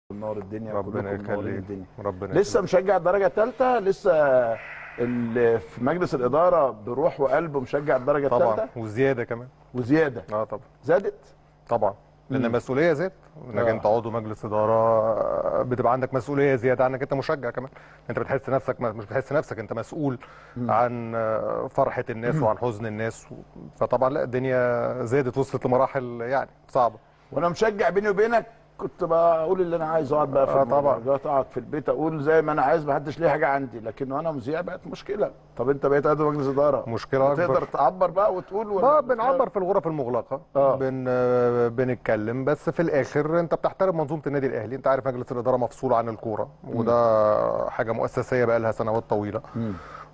منور الدنيا ربنا كلكم منورين يخليك الدنيا ربنا لسه مشجع الدرجه الثالثه لسه اللي في مجلس الاداره بروح وقلب مشجع الدرجه طبعا الثالثه وزياده كمان وزياده اه طبعا زادت طبعا لان مم. المسؤوليه زادت انك آه. انت عضو مجلس اداره بتبقى عندك مسؤوليه زياده عنك انت مشجع كمان انت بتحس نفسك مش بتحس نفسك انت مسؤول عن فرحه الناس وعن حزن الناس فطبعا لا الدنيا زادت وصلت لمراحل يعني صعبه وانا مشجع بيني وبينك كنت بقول اللي انا عايز اقعد بقى في آه طبعا. المدرجات اقعد في البيت اقول زي ما انا عايز ما حدش ليه حاجه عندي لكن وانا مذيع بقت مشكله طب انت بقيت عضو مجلس اداره مشكله تقدر اكبر تعبر بقى وتقول ولا اه بنعبر في الغرف المغلقه آه. بن آه، بنتكلم بس في الاخر انت بتحترم منظومه النادي الاهلي انت عارف مجلس الاداره مفصول عن الكوره وده حاجه مؤسسيه بقى لها سنوات طويله مم.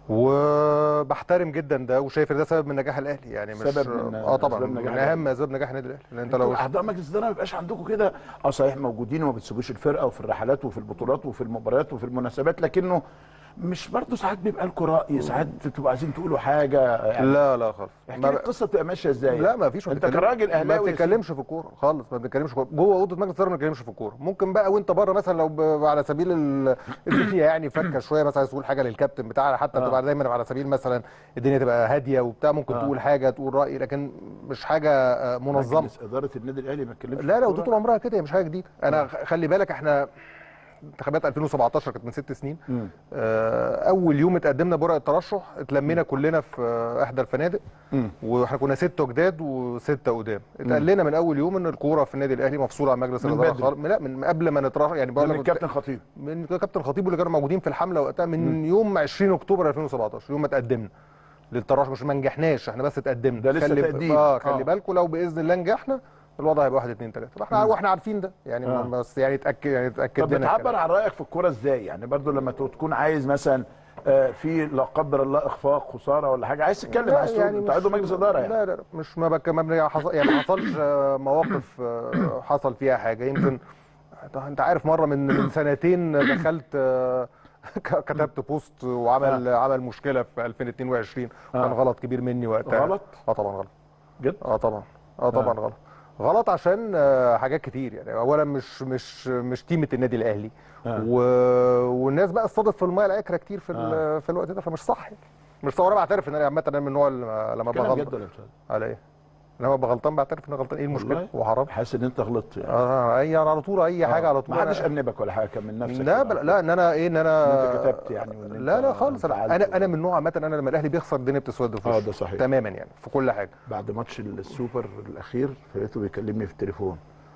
وبحترم جدا ده وشايف ان ده سبب من نجاح الاهلي يعني مش سبب من اه طبعا أسباب نجاح من اهم اسباب نجاح النادي الاهلي لان انت انتوا لو اعضاء مجلس الاداره ما بيبقاش عندكم كده اه صحيح موجودين وما بتسيبوش الفرقه وفي الرحلات وفي البطولات وفي المباريات وفي المناسبات لكنه مش برضه ساعات بيبقى لكم راي ساعات بتبقوا عايزين تقولوا حاجه يعني لا لا خالص احكي ما لي ب- القصه بتبقى ماشيه ازاي لا ما فيش ما انت بتتكلم- كراجل ما اهلاوي بتتكلمش في الكوره خالص ما بتتكلمش في الكوره جوه اوضه مجلس الاداره ما بتتكلمش في الكوره ممكن بقى وانت بره مثلا لو ب... على سبيل ال- الدنيا يعني فكه شويه مثلا عايز تقول حاجه للكابتن بتاعنا حتى آه. تبقى دايما على سبيل مثلا الدنيا تبقى هاديه وبتاع ممكن آه. تقول حاجه تقول راي لكن مش حاجه آه، منظمه مجلس اداره النادي الاهلي ما اتكلمش لا في لا الكورة؟ ودي طول عمرها كده هي مش حاجه جديده انا خ- خلي بالك احنا انتخابات 2017 كانت من ست سنين مم. آه، اول يوم اتقدمنا بورقه ترشح اتلمينا كلنا في آه، احدى الفنادق مم. واحنا كنا ستة جداد وستة قدام اتقال لنا من اول يوم ان الكوره في النادي الاهلي مفصوله عن مجلس من الاداره بدري. خالص لا من قبل ما نترشح يعني بقول ده من لك الكابتن خطيب من كابتن خطيب اللي كانوا موجودين في الحمله وقتها من يوم 20 اكتوبر 2017 يوم ما اتقدمنا للترشح مش ما نجحناش احنا بس اتقدمنا ده لسه خلي تقديم. اه آه. خلي بالكم لو باذن الله نجحنا الوضع هيبقى 1 2 3 فاحنا واحنا عارفين ده يعني آه. بس يعني اتاكد يعني اتاكد طب لنا بتعبر الكلام. عن رايك في الكوره ازاي يعني برضو لما تكون عايز مثلا آه، في لا قدر الله اخفاق خساره ولا حاجه عايز تتكلم لا عايز تقول انت مش- عضو مجلس اداره يعني لا لا لا، مش ما بك ما بن- حصل يعني ما حصلش آه، مواقف آه، حصل فيها حاجه يمكن انت عارف مره من من سنتين دخلت آه، ك- كتبت بوست وعمل عمل مشكله في 2022 آه. كان غلط كبير مني وقتها غلط؟ اه طبعا غلط جد اه طبعا اه طبعا غلط غلط عشان آه، حاجات كتير يعني اولا مش مش مش تيمه النادي الاهلي آه. و... والناس بقى اصطادت في الميه العكره كتير في ال- في الوقت ده فمش صح يعني مش صح وانا بعترف ان انا عامه انا من النوع اللي لما- لما كلام بغلط جد ولا مش عارف؟ على ايه؟ لما ابقى غلطان بعترف ان انا غلطان ايه المشكله؟ والله؟ هو حرام حاسس ان انت غلطت يعني اه اي على طول اي حاجه على طول ما حدش أنا- انبك ولا حاجه كان من نفسك لا كده. بل... لا ان انا ايه ان انا إن أنت كتبت يعني وإن أنت لا لا خالص انفعلت انا انا انا من نوع عامه انا لما الاهلي بيخسر الدنيا بتسود في آه، وشه. ده صحيح. تماما يعني في كل حاجه بعد ماتش السوبر الاخير لقيته بيكلمني في التليفون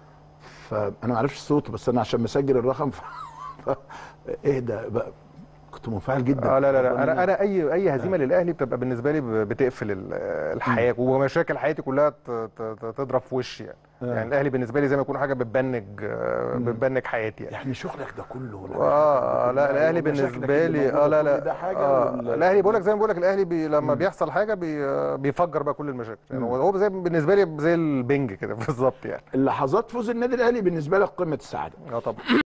فانا ما اعرفش صوته بس انا عشان مسجل الرقم ف... ف... اهدى بقى كنت منفعل جدا اه لا لا لا انا انا اي اي هزيمه للاهلي بتبقى بالنسبه لي ب- بتقفل ال- الحياه ومشاكل حياتي كلها ت- ت- ت- تضرب في وشي يعني آه. يعني الاهلي بالنسبه لي زي ما يكون حاجه بتبنج آه، بتبنج حياتي يعني يعني شغلك ده كله اه لا الاهلي بالنسبه لي اه لا لا ده حاجه آه وال- الاهلي بقول لك زي ما بقول لك الاهلي بي لما بيحصل حاجه بي آه، بيفجر بقى كل المشاكل يعني هو هو زي بالنسبه لي زي البنج كده بالظبط يعني اللحظات فوز النادي الاهلي بالنسبه لك قمه السعاده اه طبعا